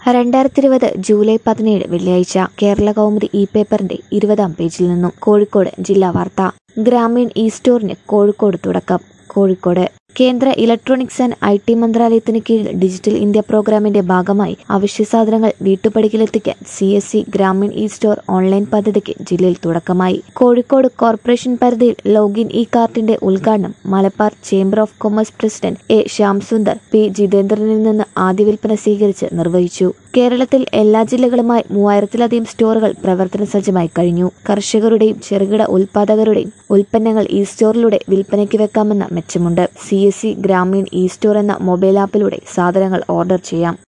രണ്ടായിരത്തി ഇരുപത് ജൂലൈ പതിനേഴ് വെള്ളിയാഴ്ച കേരള കൗമുദി ഇ പേപ്പറിന്റെ ഇരുപതാം പേജിൽ നിന്നും കോഴിക്കോട് ജില്ലാ വാർത്ത ഗ്രാമീൺ ഇ സ്റ്റോറിന് കോഴിക്കോട് തുടക്കം കോഴിക്കോട് കേന്ദ്ര ഇലക്ട്രോണിക്സ് ആൻഡ് ഐ ടി മന്ത്രാലയത്തിന് കീഴിൽ ഡിജിറ്റൽ ഇന്ത്യ പ്രോഗ്രാമിന്റെ ഭാഗമായി അവശ്യസാധനങ്ങൾ വീട്ടുപടിക്കലെത്തിക്കാൻ C S C Grameen e store online പദ്ധതിക്ക് ജില്ലയിൽ തുടക്കമായി കോഴിക്കോട് കോർപ്പറേഷൻ പരിധിയിൽ ലോഗിൻ ഇ കാർട്ടിന്റെ ഉദ്ഘാടനം Malabar chamber of commerce president A Syamsundar P ജിതേന്ദ്രനിൽ നിന്ന് ആദ്യ വിൽപ്പന സ്വീകരിച്ച് നിർവഹിച്ചു കേരളത്തിൽ എല്ലാ ജില്ലകളുമായി മൂവായിരത്തിലധികം സ്റ്റോറുകൾ പ്രവർത്തന സജ്ജമായി കഴിഞ്ഞു കർഷകരുടെയും ചെറുകിട ഉൽപാദകരുടെയും ഉൽപ്പന്നങ്ങൾ ഈ സ്റ്റോറിലൂടെ വിൽപ്പനയ്ക്ക് വെക്കാമെന്ന മെച്ചമുണ്ട് C S C Grameen e store എന്ന മൊബൈൽ ആപ്പിലൂടെ സാധനങ്ങൾ ഓർഡർ ചെയ്യാം